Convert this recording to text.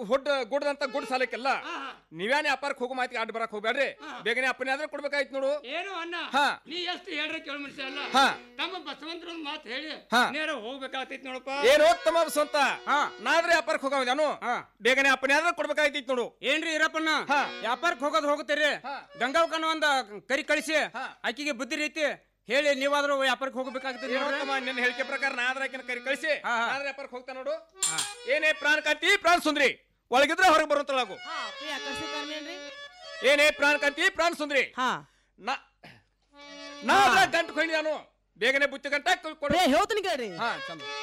ಹುಡ್ ಗುಡ್ದಂತ good ಸಾಲಕ್ಕೆಲ್ಲ ನೀವೇನ್ ವ್ಯಾಪಾರಕ್ಕೆ ಹೋಗೋ ಮಾತಿಗೆ ಅಡ್ಡ ಬರಕ್ ಹೋಗ್ಬೇಡ್ರಿ ಬೇಗನೆ ಅಪ್ಪನೇ ಆದ್ರೆ ಕೊಡ್ಬೇಕಾಯ್ತು ನೋಡು ಏನು ಅಣ್ಣ ಹಾ. ನೀ ಎಷ್ಟು ಹೇಳ್ರೆ ಕೇಳ ಮನುಷ್ಯ ಅಲ್ಲ ಹಾ. ತಮ್ಮ ಬಸವಂತರ ಮಾತು ಹೇಳಿ ಹಾ. ನೇರ ಹೋಗ್ಬೇಕಾಗ್ತೈತಿ ನೋಡಪ್ಪ ಏನು ತಮ್ಮ ಸ್ವಂತ ನಾದ್ರೆ ವ್ಯಾಪಾರಕ್ಕೆ ಹೋಗೋನು ಬೇಗನೆ ಅಪ್ಪನೇ ಆದ್ರೆ ಕೊಡ್ಬೇಕಾಯ್ತಿತ್ತು ನೋಡು ಏನ್ರಿ ಇರಪ್ಪಣ್ಣ ವ್ಯಾಪಾರಕ್ಕೆ ಹೋಗೋದು ಹೋಗುತ್ತೀರಿ ಗಂಗಾವಕನ ಒಂದ ಕರಿ ಕಳಿಸಿ ಆಕಿಗೆ ಬುದ್ಧಿ ರೀತಿ ಹೇಳಿ ನೀವಾದ್ರೂ ವ್ಯಾಪಾರಕ್ಕೆ ಹೋಗ್ಬೇಕಾಗ್ತದೆ ಏನೋ ತಮ್ಮ ನಿನ್ನ ಹೇಳಿಕೆ ಪ್ರಕಾರ ನಾ ಆದ್ರೆ ಆಕಿನ ಕರಿ ಕಳಿಸಿ ನಾದ್ರೆ ವ್ಯಾಪಾರಕ್ಕೆ ಹೋಗ್ತಾ ನೋಡು ಏನೇ ಪ್ರಾಣ ಕಾಂತಿ ಪ್ರಾಣ ಸುಂದ್ರಿ ಒಳಗಿದ್ರೆ ಹೊರಗೆ ಬರುತ್ತಲಾಗು ಏನೇ ಪ್ರಾಣ ಕಾಂತಿ ಪ್ರಾಣ ಸುಂದ್ರಿ ನಾ ನಾ ಗಂಟು ಕೊಂಡಿ ನಾನು ಬೇಗನೆ ಬುತ್ತಿ ಗಂಟ ಕೊಡು ಹೇಳ್ತೀನಿ ಕೇಳ್ರಿ ಹಾ ಚಂದ